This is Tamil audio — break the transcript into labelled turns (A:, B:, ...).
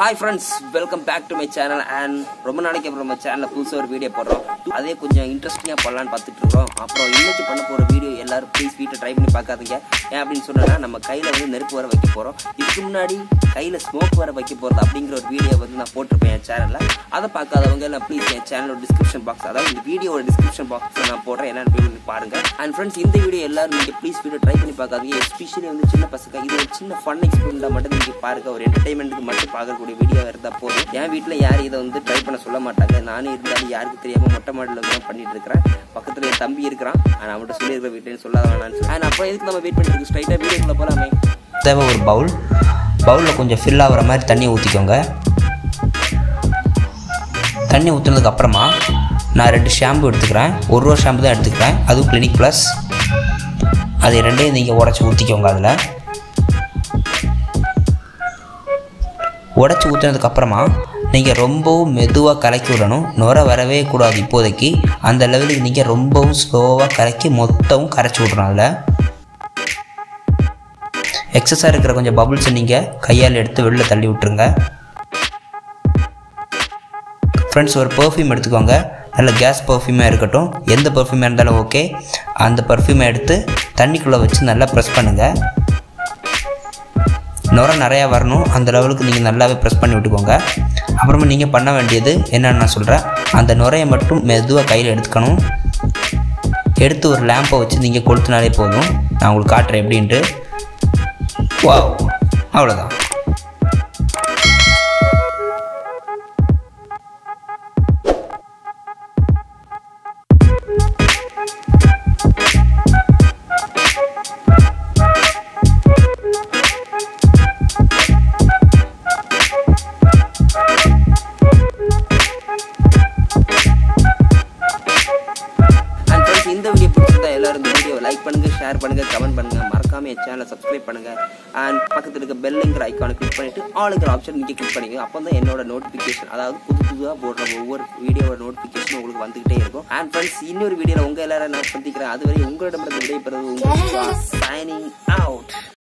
A: hi friends welcome back to my channel and ரொம்ப நாளைக்கு அப்புறம் நம்ம சேனலில் புதுசாக ஒரு வீடியோ போடுறோம் அதே கொஞ்சம் இன்ட்ரெஸ்டிங்காக பண்ணலான்னு பார்த்துட்டு இருக்கோம் அப்புறம் இன்னைக்கு பண்ண போகிற வீடியோ எல்லாரும் ப்ளீஸ் வீட்டை ட்ரை பண்ணி பார்க்காதீங்க ஏன் அப்படின்னு சொன்னா நம்ம கையில் வந்து நெருப்பு வர வைக்க போகிறோம் இதுக்கு முன்னாடி கையில் ஸ்மோக் வர வைக்க போகிறது அப்படிங்கிற ஒரு வீடியோ வந்து நான் போட்டிருப்பேன் என் சேனலில் அதை பார்க்காதவங்க நான் ப்ளீஸ் என் சேனலோட டிஸ்கிரிப்ஷன் பாக்ஸ் அதாவது இந்த வீடியோட டிஸ்கிரிப்ஷன் பாக்ஸில் நான் போடுறேன் என்னென்னு போய் வந்து பாருங்க அண்ட் ஃப்ரெண்ட்ஸ் இந்த வீடியோ எல்லாரும் நீங்கள் ப்ளீஸ் வீடியோ ட்ரை பண்ணி பார்க்காதீங்க எஸ்பெஷலி வந்து சின்ன பசங்க இது ஒரு சின்ன ஃபன் எக்ஸ்பீரியன்ஸாக மட்டும் நீங்கள் பாருங்க ஒரு என்டர்டைன்மெண்ட்டுக்கு மட்டும் பார்க்கக்கூடிய வீடியோ இருந்தால் போதும் என் வீட்டில் யாரும் இதை வந்து ட்ரை பண்ண சொல்ல மாட்டாங்க நானே இருந்தாலும் யாருக்கு தெரியாமல் மொட்டை மாடியில் தான் பண்ணிட்டு இருக்கிறேன் பக்கத்தில் என் தம்பி இருக்கிறான் நான் அவன்கிட்ட சொல்லியிருக்கிற வீட்டில் சொல்லாத வேணான்னு சொல்லி அண்ட் அப்புறம் எதுக்கு நம்ம வெயிட் பண்ணிட்டு ஸ்ட்ரைட்டாக வீடியோக்குள்ளே போகலாமே
B: தேவை ஒரு பவுல் பவுலில் கொஞ்சம் ஃபில் ஆகிற மாதிரி தண்ணி ஊற்றிக்கோங்க தண்ணி ஊற்றுனதுக்கு அப்புறமா நான் ரெண்டு ஷாம்பு எடுத்துக்கிறேன் ஒரு ரூபா ஷாம்பு தான் எடுத்துக்கிறேன் அதுவும் கிளினிக் ப்ளஸ் அது ரெண்டையும் நீங்கள் உடச்சி ஊற்றிக்கோங்க அதில் உடச்சி ஊற்றுனதுக்கு அப்புறமா நீங்கள் ரொம்பவும் மெதுவாக கலக்கி விடணும் நுர வரவே கூடாது இப்போதைக்கு அந்த லெவலுக்கு நீங்கள் ரொம்பவும் ஸ்லோவாக கலக்கி மொத்தமும் கரைச்சி விட்றணும் அதில் எக்ஸஸாக இருக்கிற கொஞ்சம் பபுள்ஸை நீங்கள் கையால் எடுத்து வெளில தள்ளி விட்டுருங்க ஃப்ரெண்ட்ஸ் ஒரு பர்ஃப்யூம் எடுத்துக்கோங்க நல்ல கேஸ் பர்ஃப்யூமாக இருக்கட்டும் எந்த பர்ஃப்யூமாக இருந்தாலும் ஓகே அந்த பர்ஃப்யூமை எடுத்து தண்ணிக்குள்ளே வச்சு நல்லா ப்ரெஸ் பண்ணுங்கள் நுர நிறையா வரணும் அந்த லெவலுக்கு நீங்கள் நல்லாவே ப்ரெஸ் பண்ணி விட்டுக்கோங்க அப்புறமா நீங்கள் பண்ண வேண்டியது என்னன்னு நான் சொல்கிறேன் அந்த நுரையை மட்டும் மெதுவாக கையில் எடுத்துக்கணும் எடுத்து ஒரு லேம்பை வச்சு நீங்கள் கொளுத்துனாலே போதும் நான் உங்களுக்கு காட்டுறேன் எப்படின்ட்டு வாவ் அவ்வளோதான்
A: அண்ட் ஃப்ரெண்ட்ஸ் இந்த வீடியோ பிடிச்சிருந்தா எல்லாரும் இந்த வீடியோ லைக் பண்ணுங்க ஷேர் பண்ணுங்க கமெண்ட் பண்ணுங்க மறக்காம என் சேனலை சப்ஸ்கிரைப் பண்ணுங்க அண்ட் பக்கத்தில் இருக்க பெல்லுங்கிற ஐக்கானை கிளிக் பண்ணிட்டு ஆளுங்கிற ஆப்ஷன் நீங்க கிளிக் பண்ணிக்கோங்க அப்போ தான் என்னோட நோட்டிஃபிகேஷன் அதாவது புது புதுதாக போடுற ஒவ்வொரு வீடியோட நோட்டிஃபிகேஷன் உங்களுக்கு வந்துகிட்டே இருக்கும் அண்ட் ஃப்ரெண்ட்ஸ் இன்னொரு வீடியோவில் உங்க எல்லாரும் நான் சந்திக்கிறேன் அதுவரை உங்களிடமிருந்து விடைபெறுவது உங்களுக்கு சைனிங் அவுட்